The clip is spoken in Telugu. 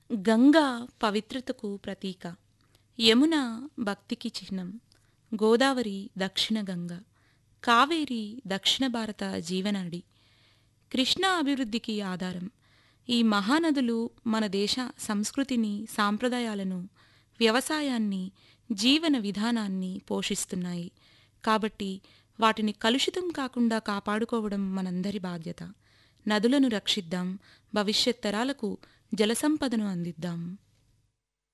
గంగా పవిత్రతకు ప్రతీక యమున భక్తికి చిహ్నం గోదావరి దక్షిణ గంగ కావేరి దక్షిణ భారత జీవనాడి కృష్ణ అభివృద్ధికి ఆధారం ఈ మహానదులు మన దేశ సంస్కృతిని సాంప్రదాయాలను వ్యవసాయాన్ని జీవన విధానాన్ని పోషిస్తున్నాయి కాబట్టి వాటిని కలుషితం కాకుండా కాపాడుకోవడం మనందరి బాధ్యత నదులను రక్షిద్దాం భవిష్యత్ తరాలకు జలసంపదను అందిద్దాం